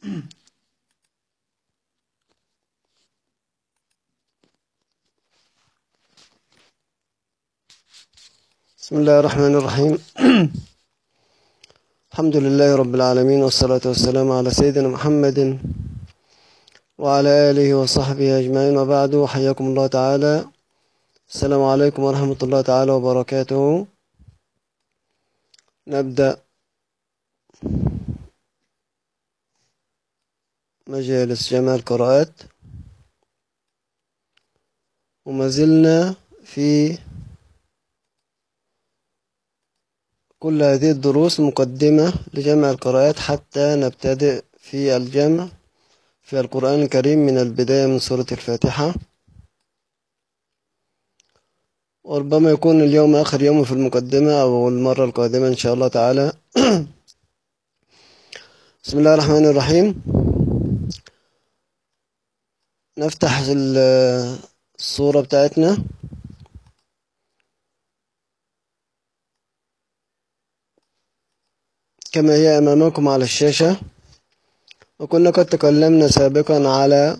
بسم الله الرحمن الرحيم الحمد لله رب العالمين والصلاة والسلام على سيدنا محمد وعلى آله وصحبه أجمعين وبعد حياكم الله تعالى السلام عليكم ورحمة الله تعالى وبركاته نبدأ مجالس جمع القراءات وما زلنا في كل هذه الدروس مقدمة لجمع القراءات حتى نبتدئ في الجمع في القرآن الكريم من البداية من سورة الفاتحة وربما يكون اليوم آخر يوم في المقدمة أو المرة القادمة إن شاء الله تعالى بسم الله الرحمن الرحيم نفتح الصورة بتاعتنا كما هي أمامكم على الشاشة وكنا قد تكلمنا سابقا على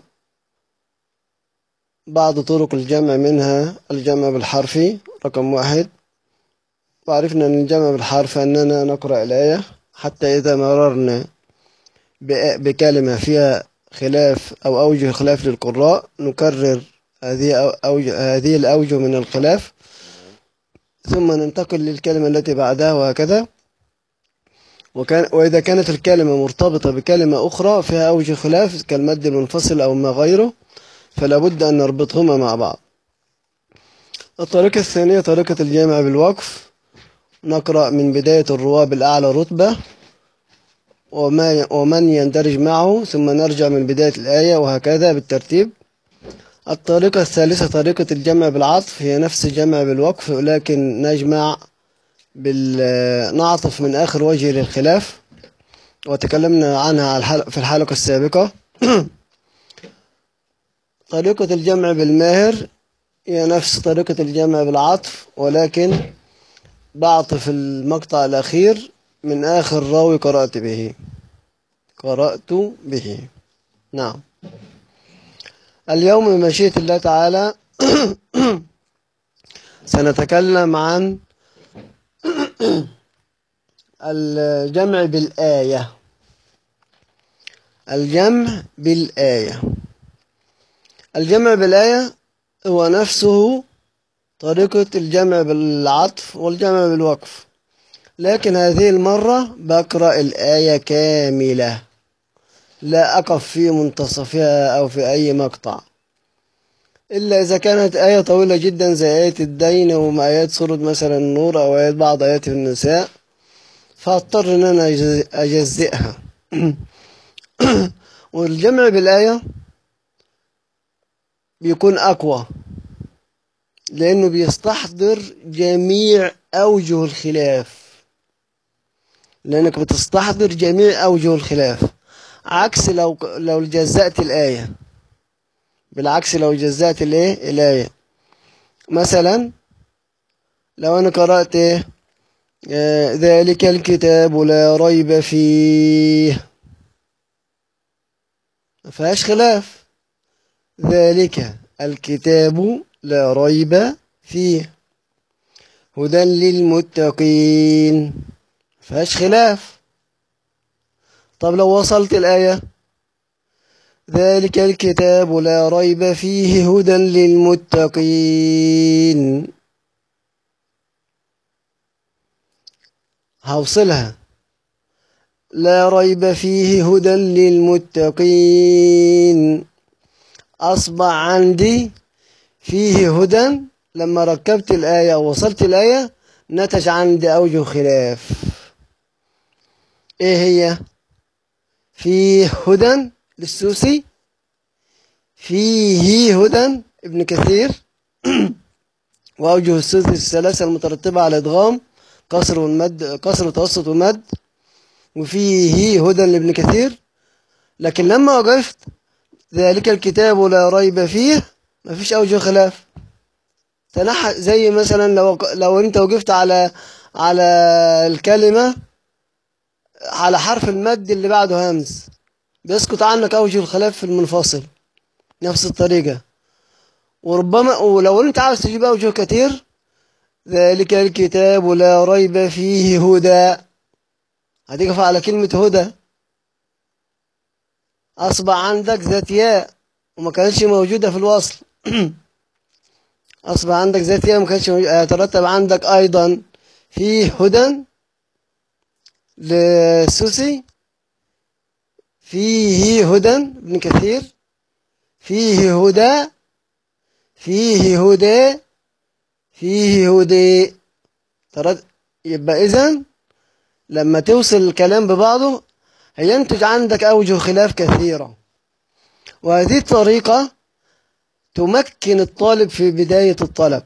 بعض طرق الجمع منها الجمع بالحرفي رقم واحد وعرفنا أن الجمع بالحرف أننا نقرأ الآية حتى إذا مررنا بكلمة فيها خلاف أو أوجه خلاف للقراء نكرر هذه أوجه هذه الأوجه من الخلاف ثم ننتقل للكلمة التي بعدها وهكذا وكان وإذا كانت الكلمة مرتبطة بكلمة أخرى فيها أوجه خلاف كالمد المنفصل أو ما غيره فلا بد أن نربطهما مع بعض الطريقة الثانية طريقة الجامع بالوقف نقرأ من بداية الرواة بالأعلى رتبة وما ومن يندرج معه ثم نرجع من بداية الآية وهكذا بالترتيب الطريقة الثالثة طريقة الجمع بالعطف هي نفس الجمع بالوقف ولكن نجمع نعطف من آخر وجه للخلاف وتكلمنا عنها في الحلقة السابقة طريقة الجمع بالماهر هي نفس طريقة الجمع بالعطف ولكن بعطف المقطع الأخير من آخر راوي قرأت به قرأت به نعم اليوم بمشيئة الله تعالى سنتكلم عن الجمع بالآية الجمع بالآية الجمع بالآية هو نفسه طريقة الجمع بالعطف والجمع بالوقف لكن هذه المرة بقرأ الآية كاملة لا أقف في منتصفها أو في أي مقطع إلا إذا كانت آية طويلة جدا زي آية الدين وما آيات سورة مثلا النور أو آيات بعض آيات النساء فأضطر إن أنا أجزئها والجمع بالآية بيكون أقوى لأنه بيستحضر جميع أوجه الخلاف لأنك بتستحضر جميع أوجه الخلاف عكس لو لو جزأت الآية بالعكس لو جزأت الايه الآية مثلا لو أنا قرأت إيه آه ذلك الكتاب لا ريب فيه ما فيهاش خلاف ذلك الكتاب لا ريب فيه هدى للمتقين ما فيهاش خلاف طب لو وصلت الآية ذلك الكتاب لا ريب فيه هدى للمتقين هوصلها لا ريب فيه هدى للمتقين أصبح عندي فيه هدى لما ركبت الآية ووصلت الآية نتج عندي أوجه خلاف إيه هي فيه هدى للسوسي فيه هدى ابن كثير وأوجه السوسي الثلاثة المترتبة على إدغام قصر والمد قصر وتوسط ومد وفيه هدى لابن كثير لكن لما وقفت ذلك الكتاب لا ريب فيه ما فيش أوجه خلاف تنحى زي مثلا لو لو انت وقفت على على الكلمة على حرف المد اللي بعده همز بيسقط عنك أوجه الخلاف في المنفصل نفس الطريقة وربما ولو أنت عاوز تجيب أوجه كتير ذلك الكتاب لا ريب فيه هدى هتقف على كلمة هدى أصبح عندك ذات ياء وما كانتش موجودة في الوصل أصبح عندك ذات ياء وما كانتش موجودة يترتب عندك أيضا فيه هدى للسوسي فيه هدى ابن كثير فيه هدى فيه هدى فيه هدى ترى يبقى إذن لما توصل الكلام ببعضه هينتج عندك أوجه خلاف كثيرة وهذه الطريقة تمكن الطالب في بداية الطلب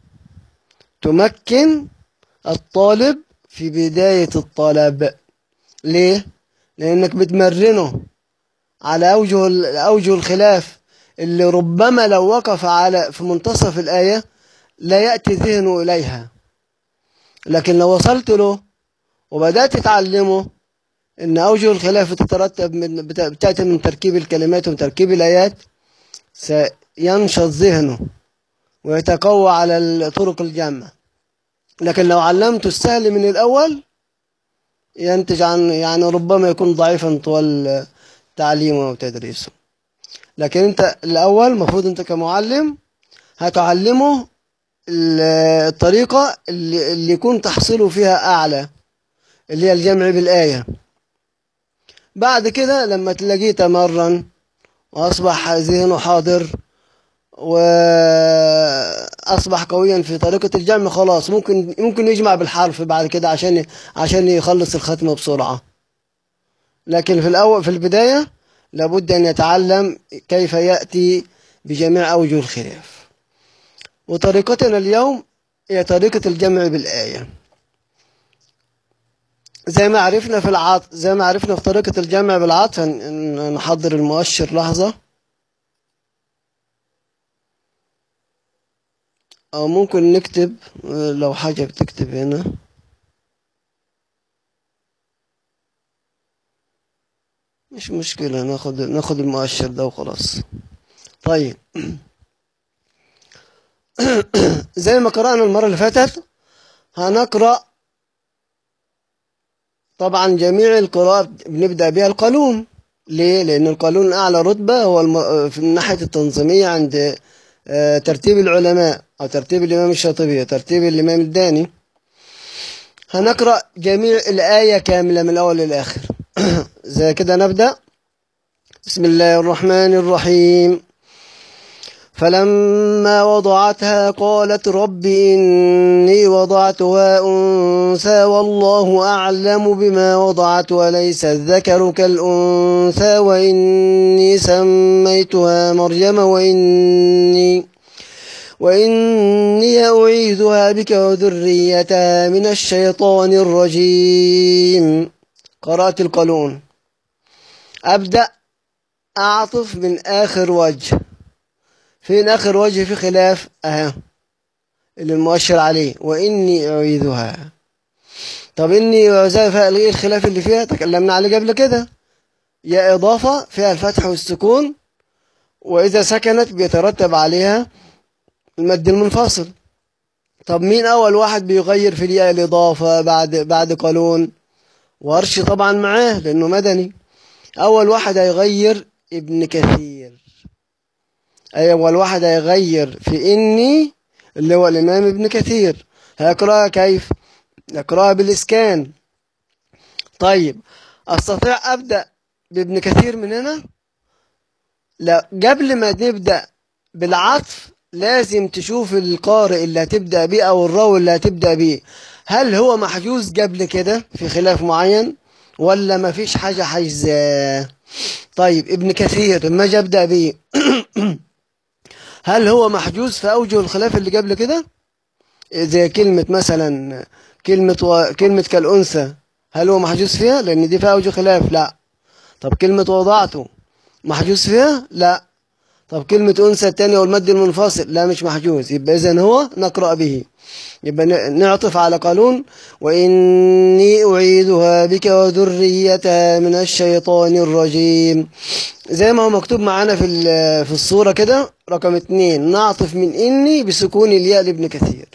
تمكن الطالب في بداية الطلب ليه؟ لأنك بتمرنه على أوجه أوجه الخلاف اللي ربما لو وقف على في منتصف الآية لا يأتي ذهنه إليها لكن لو وصلت له وبدأت تعلمه إن أوجه الخلاف تترتب من بتأتي من تركيب الكلمات ومن تركيب الآيات سينشط ذهنه ويتقوى على طرق الجمع لكن لو علمته السهل من الأول ينتج عن يعني ربما يكون ضعيفا طوال تعليمه وتدريسه لكن انت الأول المفروض انت كمعلم هتعلمه الطريقة اللي, اللي يكون تحصيله فيها أعلى اللي هي الجمع بالآية بعد كده لما تلاقيه تمرن وأصبح ذهنه حاضر وأصبح قويا في طريقة الجمع خلاص ممكن ممكن يجمع بالحرف بعد كده عشان عشان يخلص الختمة بسرعة لكن في الأول في البداية لابد أن يتعلم كيف يأتي بجميع أوجه الخلاف وطريقتنا اليوم هي طريقة الجمع بالآية زي ما عرفنا في العطف زي ما عرفنا في طريقة الجمع بالعطف نحضر المؤشر لحظة أو ممكن نكتب لو حاجة بتكتب هنا مش مشكلة ناخد ناخد المؤشر ده وخلاص طيب زي ما قرأنا المرة اللي فاتت هنقرأ طبعا جميع القراءات بنبدأ بها القانون ليه؟ لأن القانون أعلى رتبة هو الم... في الناحية التنظيمية عند ترتيب العلماء أو ترتيب الإمام الشاطبي ترتيب الإمام الداني هنقرأ جميع الآية كاملة من الأول للآخر زي كده نبدأ بسم الله الرحمن الرحيم فلما وضعتها قالت رب إني وضعتها أنثى والله أعلم بما وضعت وليس الذكر كالأنثى وإني سميتها مريم وإني وإني أعيذها بك وذريتها من الشيطان الرجيم قرأت القانون أبدأ أعطف من آخر وجه فين آخر وجه في خلاف أها اللي المؤشر عليه وإني أعيذها طب إني إيه الخلاف اللي فيها تكلمنا عليه قبل كده يا إضافة فيها الفتح والسكون وإذا سكنت بيترتب عليها المد المنفصل طب مين أول واحد بيغير في الياء الإضافة بعد بعد قانون ورش طبعا معاه لأنه مدني أول واحد هيغير ابن كثير أول واحد هيغير في إني اللي هو الإمام ابن كثير هيقرأها كيف يقرأها بالإسكان طيب أستطيع أبدأ بابن كثير من هنا لا قبل ما نبدأ بالعطف لازم تشوف القارئ اللي هتبدأ بيه أو الراوي اللي هتبدأ بيه هل هو محجوز قبل كده في خلاف معين ولا ما فيش حاجة حجزة طيب ابن كثير لما اجي ابدا بيه هل هو محجوز في اوجه الخلاف اللي قبل كده زي كلمة مثلا كلمة و... كلمة كالأنثى هل هو محجوز فيها لأن دي فيها أوجه خلاف لا طب كلمة وضعته محجوز فيها لا طب كلمة أنثى الثانية والمد المنفصل لا مش محجوز يبقى إذا هو نقرأ به يبقى نعطف على قانون وإني أعيدها بك وذريتها من الشيطان الرجيم زي ما هو مكتوب معانا في في الصورة كده رقم اتنين نعطف من إني بسكون الياء لابن كثير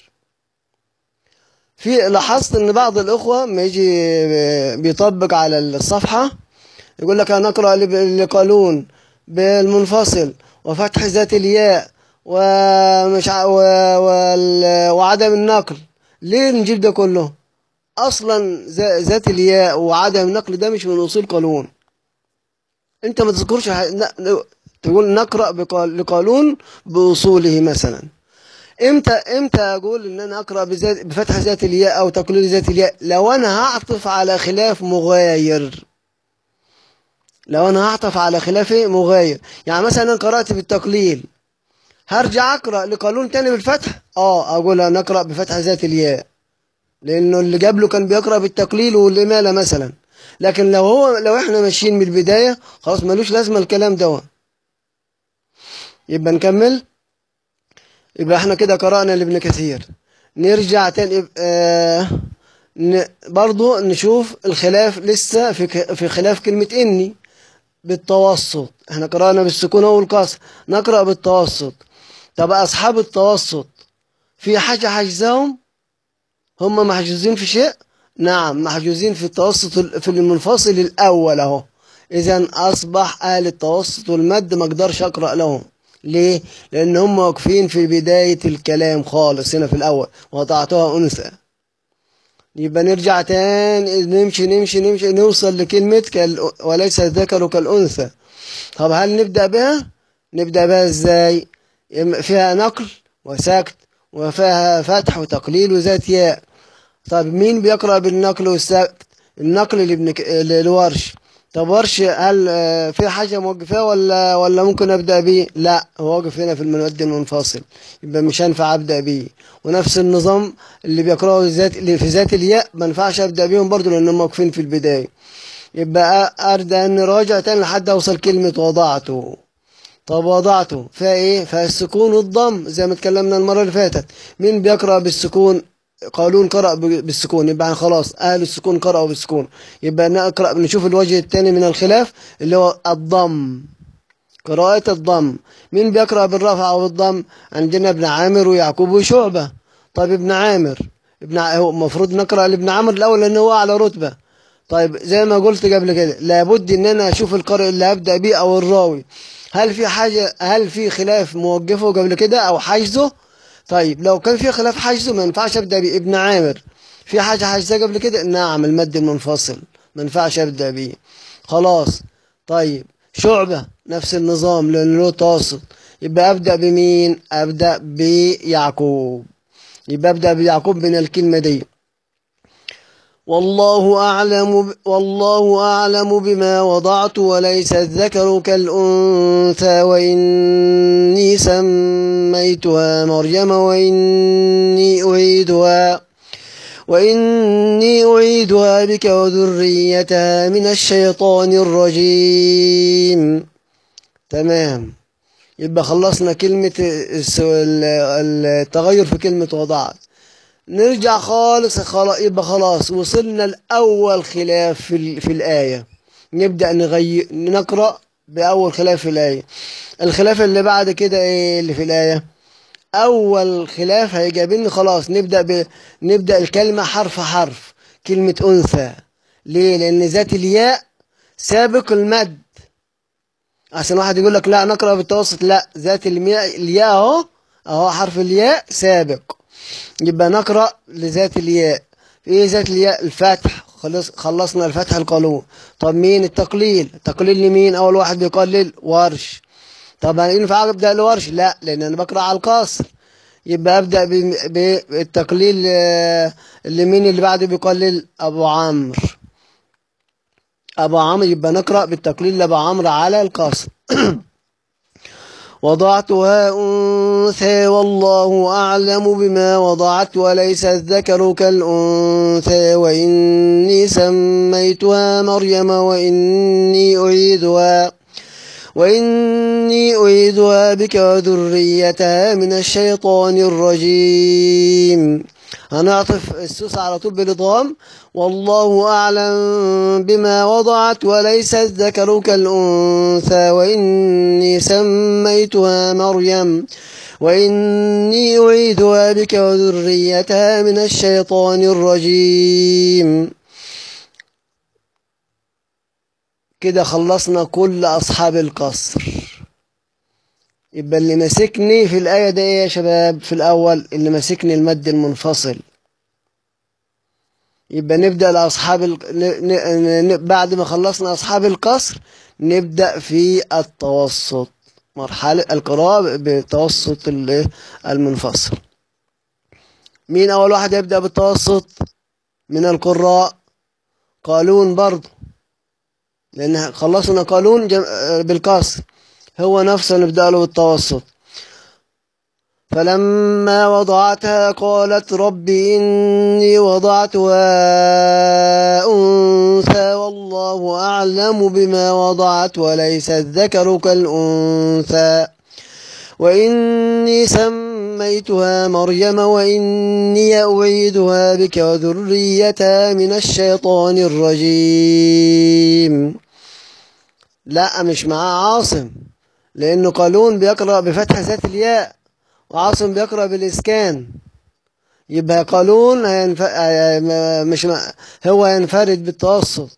في لاحظت ان بعض الاخوه ما يجي بيطبق على الصفحه يقول لك انا اقرا لقالون بالمنفصل وفتح ذات الياء ومش ع... و... وال... وعدم النقل ليه نجيب ده كله اصلا ذات الياء وعدم النقل ده مش من اصول قانون انت ما تذكرش ح... ن... تقول نقرا بقال... لقانون باصوله مثلا امتى امتى اقول ان انا اقرا بذات بفتح ذات الياء او تقليل ذات الياء لو انا هعطف على خلاف مغاير لو انا هعطف على خلاف مغاير يعني مثلا قرات بالتقليل هرجع اقرا لقانون تاني بالفتح اه اقول انا اقرا بفتح ذات الياء لانه اللي قبله كان بيقرا بالتقليل والاماله مثلا لكن لو هو لو احنا ماشيين من البدايه خلاص ملوش لازمه الكلام ده يبقى نكمل يبقى احنا كده قرانا لابن كثير نرجع تاني آه ن... برضو نشوف الخلاف لسه في ك... في خلاف كلمه اني بالتوسط احنا قرانا بالسكون والكسر نقرا بالتوسط طب اصحاب التوسط في حاجه حجزهم هم محجوزين في شيء نعم محجوزين في التوسط في المنفصل الاول اهو اذا اصبح اهل التوسط والمد ما اقدرش اقرا لهم ليه لان هم واقفين في بدايه الكلام خالص هنا في الاول وضعتها انثى يبقى نرجع تاني نمشي نمشي نمشي نوصل لكلمة كال... وليس الذكر كالأنثى طب هل نبدأ بها؟ نبدأ بها ازاي؟ فيها نقل وسكت وفيها فتح وتقليل وذات ياء طب مين بيقرأ بالنقل والسكت؟ النقل لابن الورش طب ورش هل في حاجة موقفاه ولا ولا ممكن أبدأ بيه؟ لا هو واقف هنا في المؤدي المنفصل يبقى مش هينفع أبدأ بيه ونفس النظام اللي بيقرأوا ذات اللي في ذات الياء ما ينفعش أبدأ بيهم برضه لأنهم واقفين في البداية يبقى أرجع أن راجع تاني لحد أوصل كلمة وضعته طب وضعته فيها إيه؟ فيها السكون والضم زي ما اتكلمنا المرة اللي فاتت مين بيقرأ بالسكون؟ قالون قرأ بالسكون يبقى خلاص أهل السكون قرأوا بالسكون يبقى نقرأ نشوف الوجه الثاني من الخلاف اللي هو الضم قراءة الضم مين بيقرأ بالرفع أو بالضم عندنا ابن عامر ويعقوب وشعبة طيب ابن عامر ابن هو المفروض نقرأ لابن عامر الأول لأنه هو على رتبة طيب زي ما قلت قبل كده لابد ان انا اشوف القارئ اللي هبدأ بيه او الراوي هل في حاجة هل في خلاف موقفه قبل كده او حاجزه طيب لو كان في خلاف حجزه ما ينفعش ابدا بابن عامر في حاجه حجزها قبل كده نعم المد المنفصل ما ينفعش ابدا بيه خلاص طيب شعبه نفس النظام لانه له توسط يبقى ابدا بمين ابدا بيعقوب يبقى ابدا بيعقوب من الكلمه دي والله أعلم والله أعلم بما وضعت وليس الذكر كالأنثى وإني سميتها مريم وإني أعيدها وإني أعيدها بك وذريتها من الشيطان الرجيم تمام يبقى خلصنا كلمة التغير في كلمة وضعت نرجع خالص خلاص يبقى خلاص وصلنا لأول خلاف في, في الآية نبدأ نغير نقرأ بأول خلاف في الآية الخلاف اللي بعد كده إيه اللي في الآية أول خلاف هيجابلني خلاص نبدأ ب... نبدأ الكلمة حرف حرف كلمة أنثى ليه؟ لأن ذات الياء سابق المد عشان واحد يقول لك لا نقرأ بالتوسط لا ذات الياء أهو أهو حرف الياء سابق يبقى نقرأ لذات الياء ايه ذات الياء الفتح خلص خلصنا الفتح القانون طب مين التقليل التقليل لمين اول واحد بيقلل ورش طب ينفع ابدا لورش لا لان انا بقرا على القصر يبقى ابدا بالتقليل اللي مين اللي بعده بيقلل ابو عمرو ابو عمرو يبقى نقرا بالتقليل لابو عمرو على القصر وضعتها أنثى والله أعلم بما وضعت وليس الذكر كالأنثى وإني سميتها مريم وإني أعيدها وإني أعيذها بك وذريتها من الشيطان الرجيم هنعطف السوس على طول بالإضغام والله أعلم بما وضعت وليس الذكر كالأنثى وإني سميتها مريم وإني أعيذها بك وذريتها من الشيطان الرجيم كده خلصنا كل أصحاب القصر يبقى اللي ماسكني في الآية ده إيه يا شباب في الأول اللي ماسكني المد المنفصل يبقى نبدأ لأصحاب ال... ن... ن... بعد ما خلصنا أصحاب القصر نبدأ في التوسط مرحلة القراءة بتوسط المنفصل مين أول واحد يبدأ بالتوسط من القراء قالون برضه لأن خلصنا قالون جم... بالقصر هو نفسه نبدأ له بالتوسط فلما وضعتها قالت رب إني وضعتها أنثى والله أعلم بما وضعت وليس الذكر كالأنثى وإني سميتها مريم وإني أعيدها بك وذريتها من الشيطان الرجيم لا مش معاه عاصم لأنه قالون بيقرأ بفتح ذات الياء وعاصم بيقرأ بالإسكان يبقى قالون هينف... مش م... هو ينفرد بالتوسط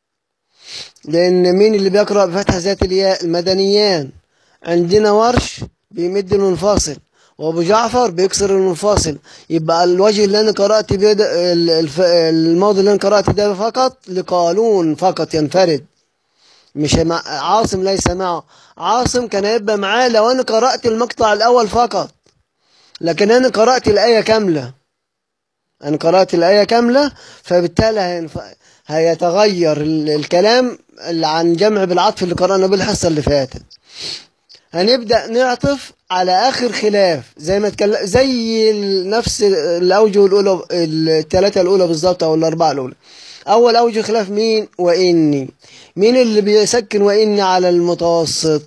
لأن مين اللي بيقرأ بفتح ذات الياء المدنيان عندنا ورش بيمد المنفصل وابو جعفر بيكسر المنفصل يبقى الوجه اللي انا قرات بيه ده الف... الماضي اللي انا قرات ده فقط لقالون فقط ينفرد مش مع... عاصم ليس معه عاصم كان هيبقى معاه لو انا قرات المقطع الاول فقط لكن انا قرات الايه كامله انا قرات الايه كامله فبالتالي هينف... هيتغير الكلام اللي عن جمع بالعطف اللي قرانا بالحصه اللي فاتت هنبدأ نعطف على آخر خلاف زي ما تكلم زي نفس الأوجه الأولى الثلاثة الأولى بالظبط أو الأربعة الأولى أول أوجه خلاف مين وإني مين اللي بيسكن وإني على المتوسط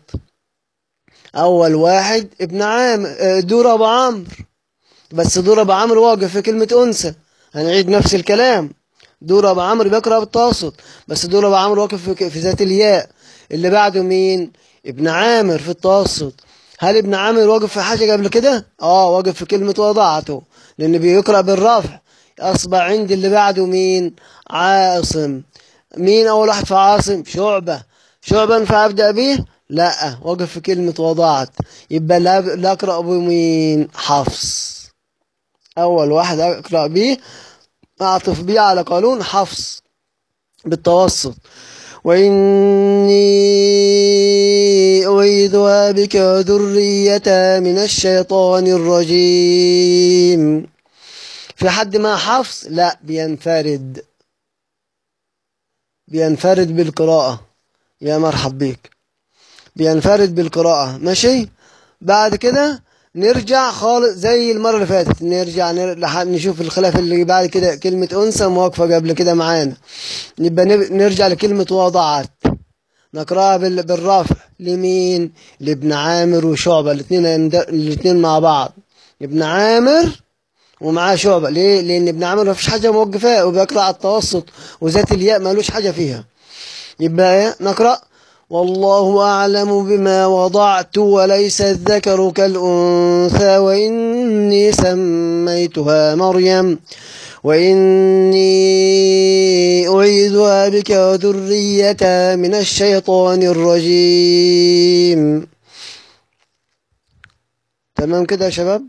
أول واحد ابن عامر دور أبو عمرو بس دور أبو عمرو واقف في كلمة أنثى هنعيد نفس الكلام دور أبو عمرو بيقرأ بالتوسط بس دور أبو عمرو واقف في ذات الياء اللي بعده مين ابن عامر في التوسط هل ابن عامر واقف في حاجة قبل كده اه واقف في كلمة وضعته لأن بيقرأ بالرفع أصبح عندي اللي بعده مين عاصم مين أول واحد في عاصم شعبة شعبة ينفع أبدأ به لا واقف في كلمة وضعت يبقى لا أقرأ بمين حفص أول واحد أقرأ به أعطف به على قانون حفص بالتوسط وإني أعيذها بك وذريتها من الشيطان الرجيم في حد ما حفص لا بينفرد بينفرد بالقراءة يا مرحب بيك بينفرد بالقراءة ماشي بعد كده نرجع خالص زي المرة اللي فاتت نرجع لحد نشوف الخلاف اللي بعد كده كلمة أنثى مواقفة قبل كده معانا نبقى نرجع لكلمة وضعت نقراها بالرفع لمين لابن عامر وشعبة الاثنين الاثنين مع بعض ابن عامر ومعاه شعبة ليه لأن ابن عامر ما فيش حاجة موقفاه وبيقرأ على التوسط وذات الياء مالوش حاجة فيها يبقى نقرأ والله أعلم بما وضعت وليس الذكر كالأنثى وإني سميتها مريم وإني أعيذها بك وذريتها من الشيطان الرجيم تمام كده يا شباب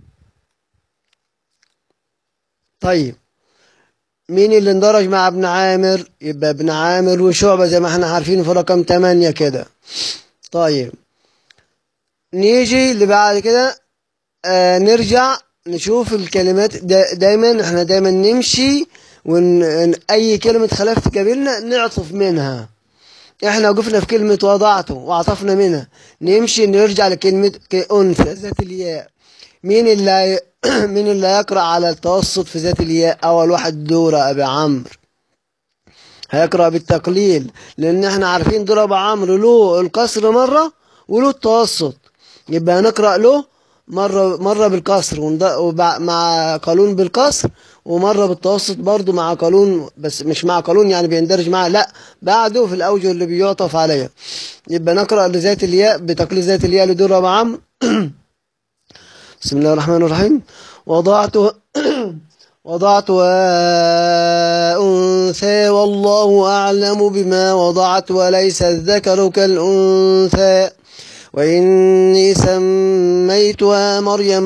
طيب مين اللي اندرج مع ابن عامر يبقى ابن عامر وشعبة زي ما احنا عارفين في رقم 8 كده طيب نيجي اللي بعد كده آه نرجع نشوف الكلمات دا دايما احنا دايما نمشي ون اي كلمة خلاف تقابلنا نعطف منها احنا وقفنا في كلمة وضعته وعطفنا منها نمشي نرجع لكلمة أنثى ذات الياء مين اللي مين اللي يقرأ على التوسط في ذات الياء أول واحد دورة أبي عمرو هيقرأ بالتقليل لأن احنا عارفين ضرب عمرو له الكسر مرة وله التوسط يبقى هنقرأ له مرة مرة بالكسر ونض- وبع- مع قانون بالكسر ومرة بالتوسط برضو مع قانون بس مش مع قانون يعني بيندرج معاه لا بعده في الأوجه اللي بيعطف عليها يبقى نقرأ لذات الياء بتقليد ذات الياء لضرب عمرو بسم الله الرحمن الرحيم وضعت وضعت أنثى والله أعلم بما وضعت وليس الذكر كالأنثى وإني سميتها مريم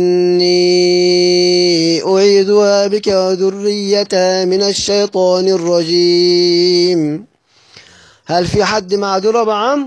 وإني أعيذها بك وذريتها من الشيطان الرجيم هل في حد مع ضرب عمرو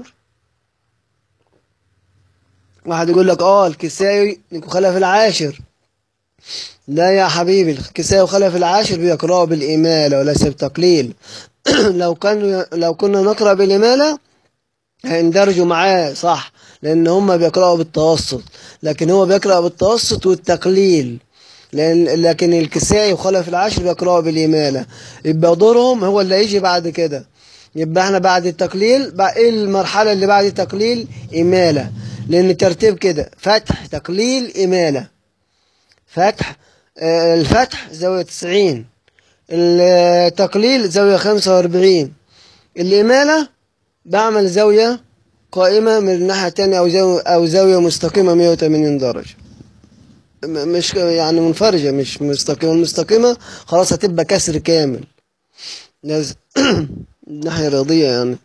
واحد يقول لك اه الكسائي خلف العاشر لا يا حبيبي الكسائي وخلف العاشر بيقرأوا بالإمالة وليس بتقليل لو كان لو كنا نقرأ بالإمالة هيندرجوا معاه صح لأن هم بيقرأوا بالتوسط لكن هو بيقرأ بالتوسط والتقليل لأن لكن الكسائي وخلف العاشر بيقرأوا بالإمالة يبقى دورهم هو اللي هيجي بعد كده يبقى احنا بعد التقليل بقى ايه المرحلة اللي بعد التقليل إمالة لأن الترتيب كده فتح تقليل إمالة فتح آه، الفتح زاوية 90 التقليل زاوية 45 الإمالة بعمل زاوية قائمة من الناحية التانية أو زاوية, أو زاوية مستقيمة 180 درجة م- مش ك- يعني منفرجة مش مستقيمة مستقيمة خلاص هتبقى كسر كامل لازم ناحية رياضية يعني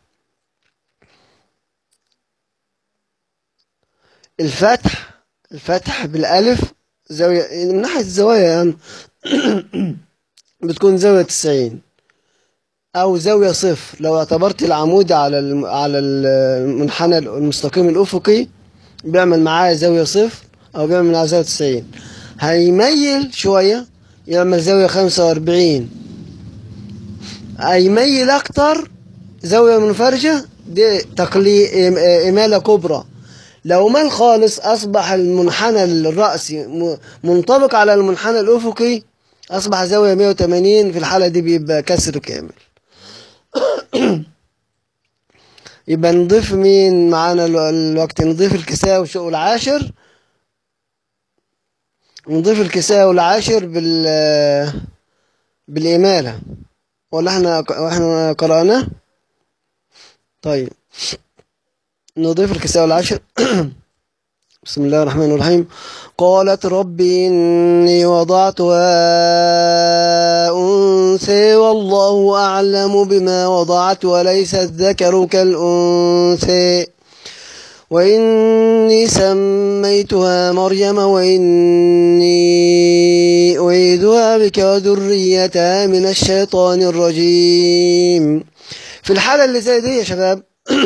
الفتح الفتح بالألف زاوية من ناحية الزوايا يعني بتكون زاوية 90 أو زاوية صفر لو اعتبرت العمود على الم- على المنحنى المستقيم الأفقي بيعمل معاه زاوية صفر أو بيعمل معاه زاوية 90 هيميل شوية يعمل زاوية 45 هيميل أكتر زاوية منفرجة دي تقلي إم- إمالة كبرى لو مال خالص أصبح المنحنى الرأسي م- منطبق على المنحنى الأفقي أصبح زاوية 180 في الحالة دي بيبقى كسر كامل يبقى نضيف مين معانا الو- الوقت نضيف الكساء والشوق العاشر نضيف الكساء والعاشر بال بالإمالة ولا احنا احنا قرأناه طيب نضيف الكساء والعاشر بسم الله الرحمن الرحيم قالت رب إني وضعتها أنثى والله أعلم بما وضعت وليس الذكر كالأنثى وإني سميتها مريم وإني أعيذها بك وذريتها من الشيطان الرجيم في الحالة اللي زي دي يا شباب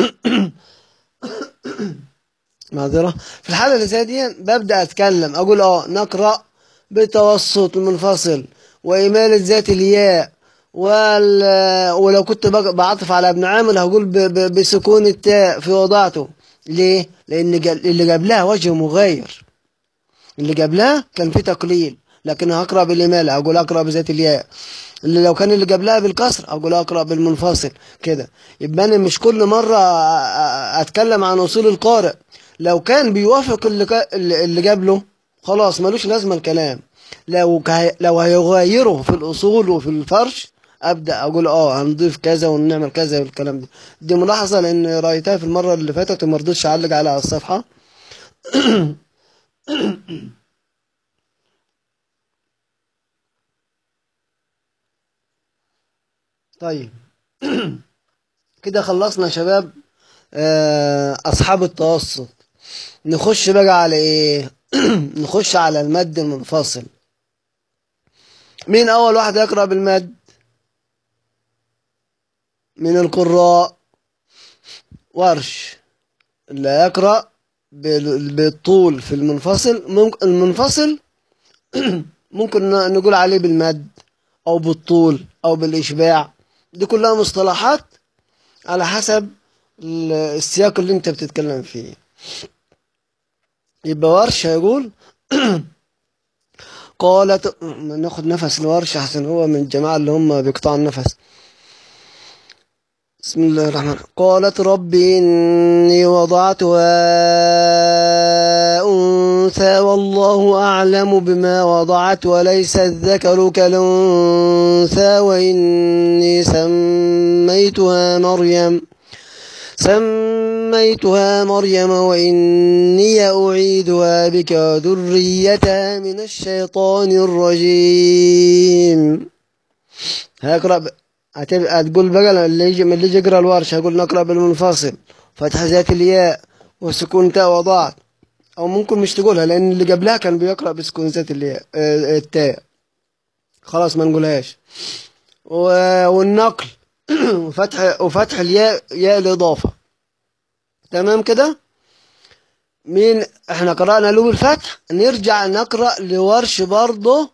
معذرة في الحالة اللي زي دي ببدأ أتكلم أقول أه نقرأ بتوسط المنفصل وإمالة ذات الياء وال... ولو كنت بق- بعطف على ابن عامر هقول ب... ب... بسكون التاء في وضعته ليه؟ لأن جا- اللي جاب لها وجه مغاير اللي جاب لها كان في تقليل لكن هقرأ بالإمالة أقول أقرأ بذات الياء اللي لو كان اللي جاب لها بالكسر أقول أقرأ بالمنفصل كده يبقى أنا مش كل مرة أ- أ- أتكلم عن أصول القارئ لو كان بيوافق اللي, كا- اللي اللي جاب له خلاص ملوش لازمة الكلام لو كه... لو هيغيره في الأصول وفي الفرش أبدأ أقول أه هنضيف كذا ونعمل كذا والكلام ده دي ملاحظة لأن رأيتها في المرة اللي فاتت وما رضيتش أعلق عليها على الصفحة طيب كده خلصنا يا شباب آه، أصحاب التوسط نخش بقى على إيه نخش على المد المنفصل مين أول واحد يقرأ بالمد من القراء ورش اللي يقرأ بال- بالطول في المنفصل ممكن المنفصل ممكن ن- نقول عليه بالمد أو بالطول أو بالإشباع دي كلها مصطلحات على حسب ال- السياق اللي انت بتتكلم فيه يبقى ورش هيقول قالت ناخد نفس الورش عشان هو من الجماعة اللي هم بيقطعوا النفس بسم الله الرحمن الرحيم قالت رب إني وضعتها أنثى والله أعلم بما وضعت وليس الذكر كالأنثى وإني سميتها مريم سميتها مريم وإني أعيدها بك وذريتها من الشيطان الرجيم هقرأ هتقول بقى اللي يجي من اللي يجي يقرا الورش هقول نقرا بالمنفصل فتح ذات الياء وسكون تاء وضعت او ممكن مش تقولها لان اللي قبلها كان بيقرا بسكون ذات الياء التاء خلاص ما نقولهاش والنقل وفتح وفتح الياء ياء الاضافه تمام كده مين احنا قرانا له بالفتح نرجع نقرا لورش برضه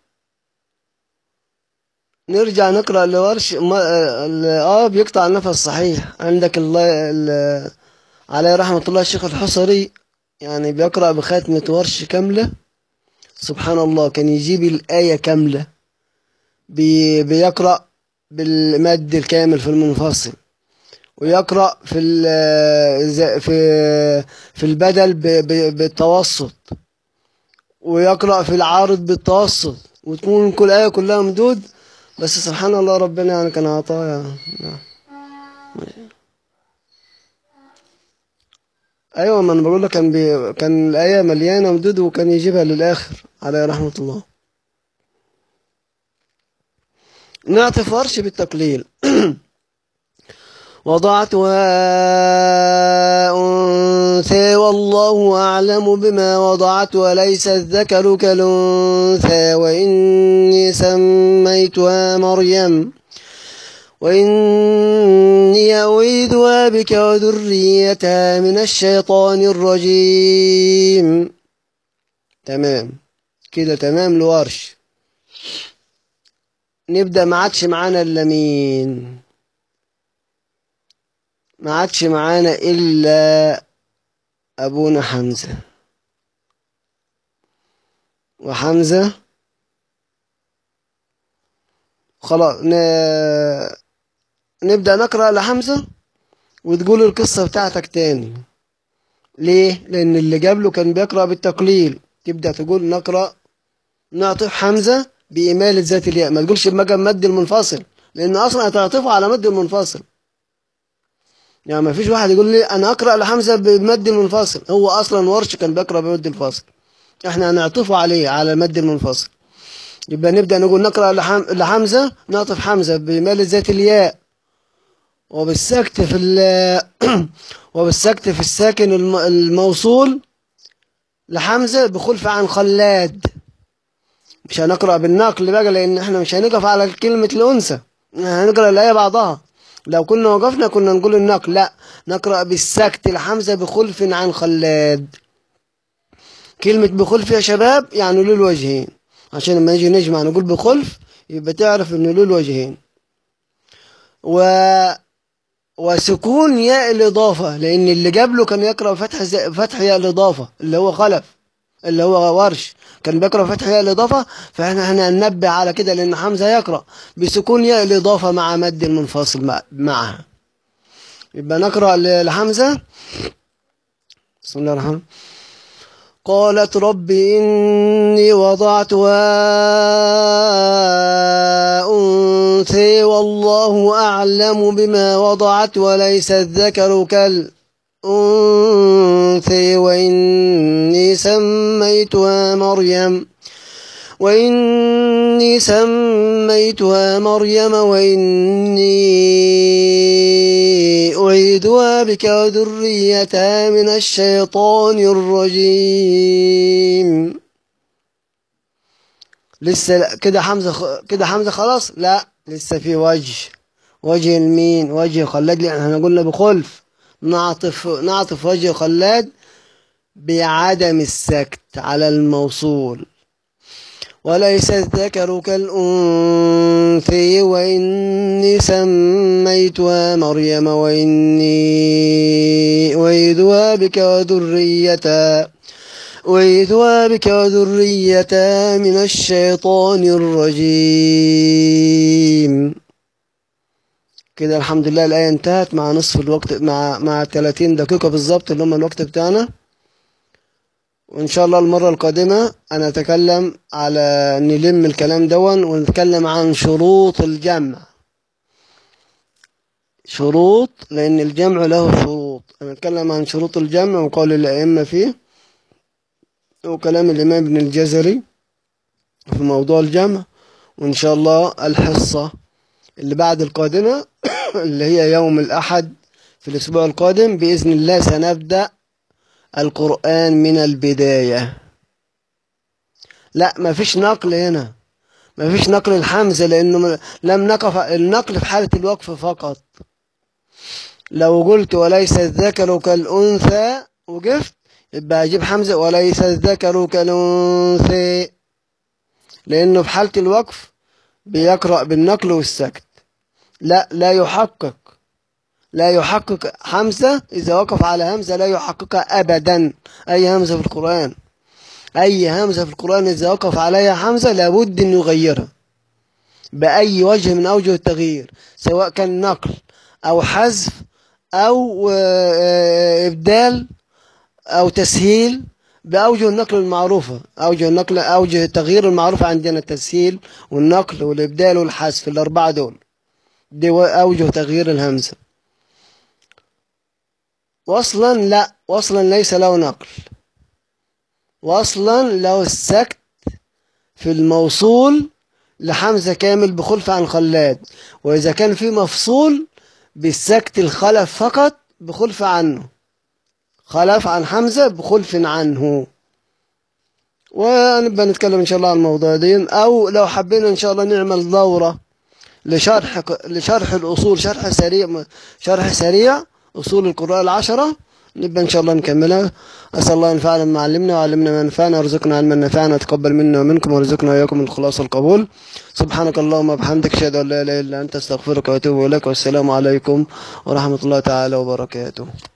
نرجع نقرا لورش اه بيقطع النفس صحيح عندك الله عليه رحمه الله الشيخ الحصري يعني بيقرا بختمه ورش كامله سبحان الله كان يجيب الايه كامله بي بيقرا بالمد الكامل في المنفصل ويقرا في في في البدل بالتوسط ويقرا في العارض بالتوسط وتكون كل ايه كلها مدود بس سبحان الله ربنا يعني كان عطايا ايوه ما انا بقول لك كان بي... كان الايه مليانه مدود وكان يجيبها للاخر عليه رحمه الله نعطف ورش بالتقليل وضعتها أنثى والله أعلم بما وضعت وليس الذكر كالأنثى وإني سميتها مريم وإني أعيذها بك وذريتها من الشيطان الرجيم تمام كده تمام الورش نبدأ ما عادش معانا إلا مين ما عادش معانا إلا أبونا حمزة وحمزة خلاص ن... نبدأ نقرأ لحمزة وتقول القصة بتاعتك تاني ليه؟ لأن اللي قبله كان بيقرأ بالتقليل تبدأ تقول نقرأ نعطف حمزة بإمالة ذات الياء ما تقولش بمجا مد المنفصل لأن أصلا هتعطفه على مد المنفصل يعني ما فيش واحد يقول لي أنا أقرأ لحمزة بمد المنفصل هو أصلا ورش كان بيقرأ بمد الفاصل إحنا هنعطفه عليه على مد المنفصل يبقى نبدأ نقول نقرأ لحم... لحمزة نعطف حمزة بإمالة ذات الياء وبالسكت في ال وبالسكت في الساكن الم... الموصول لحمزة بخلف عن خلاد مش هنقرأ بالنقل بقى لأن احنا مش هنقف على كلمة الأنثى هنقرأ الآية بعضها لو كنا وقفنا كنا نقول النقل لا نقرأ بالسكت الحمزة بخلف عن خلاد كلمة بخلف يا شباب يعني له الوجهين عشان لما نيجي نجمع نقول بخلف يبقى تعرف انه له الوجهين و وسكون ياء الإضافة لأن اللي قبله كان يقرأ فتح زي... فتح ياء الإضافة اللي هو خلف اللي هو ورش كان بيقرأ فتح ياء الإضافة فإحنا هنا هننبه على كده لأن حمزة يقرأ بسكون ياء الإضافة مع مد المنفصل مع... معها يبقى نقرأ لحمزة بسم الله الرحمن قالت رب إني وضعتها أنثى والله أعلم بما وضعت وليس الذكر كالأنثى وإني سميتها مريم وإني سميتها مريم وإني أعيدها بك وذريتها من الشيطان الرجيم لسه كده حمزة كده حمزة خلاص لا لسه في وجه وجه المين وجه خلاد احنا قلنا بخلف نعطف نعطف وجه خلاد بعدم السكت على الموصول وليس الذكر كالأنثى وإني سميتها مريم وإني أعيذها بك وذريتها أعيذها بك وذريتها من الشيطان الرجيم كده الحمد لله الآية انتهت مع نصف الوقت مع مع 30 دقيقة بالظبط اللي هم الوقت بتاعنا وإن شاء الله المرة القادمة أنا أتكلم على نلم الكلام دون ونتكلم عن شروط الجمع شروط لأن الجمع له شروط أنا أتكلم عن شروط الجمع وقول الأئمة فيه وكلام الإمام ابن الجزري في موضوع الجمع وإن شاء الله الحصة اللي بعد القادمة اللي هي يوم الأحد في الأسبوع القادم بإذن الله سنبدأ القرآن من البداية لا ما فيش نقل هنا ما فيش نقل الحمزة لأنه لم نقف النقل في حالة الوقف فقط لو قلت وليس الذكر كالأنثى وقفت يبقى أجيب حمزة وليس الذكر كالأنثى لأنه في حالة الوقف بيقرأ بالنقل والسكت لا لا يحقق لا يحقق همزة إذا وقف على همزة لا يحققها أبدا أي همزة في القرآن أي همزة في القرآن إذا وقف عليها همزة لابد أن يغيرها بأي وجه من أوجه التغيير سواء كان نقل أو حذف أو إبدال أو تسهيل بأوجه النقل المعروفة أوجه النقل أوجه التغيير المعروفة عندنا التسهيل والنقل والإبدال والحذف الأربعة دول دي أوجه تغيير الهمزة وصلا لا وصلا ليس له نقل وصلا له السكت في الموصول لحمزة كامل بخلف عن خلاد وإذا كان في مفصول بالسكت الخلف فقط بخلف عنه خلف عن حمزة بخلف عنه ونبقى نتكلم إن شاء الله عن الموضوع دي أو لو حبينا إن شاء الله نعمل دورة لشرح لشرح الأصول شرح سريع شرح سريع أصول القراء العشرة نبقى إن شاء الله نكملها أسأل الله ينفعنا بما علمنا وعلمنا ما ينفعنا وارزقنا علما نفعنا وتقبل منا ومنكم وارزقنا وإياكم الخلاص القبول سبحانك اللهم وبحمدك أشهد أن لا إله إلا أنت أستغفرك وأتوب إليك والسلام عليكم ورحمة الله تعالى وبركاته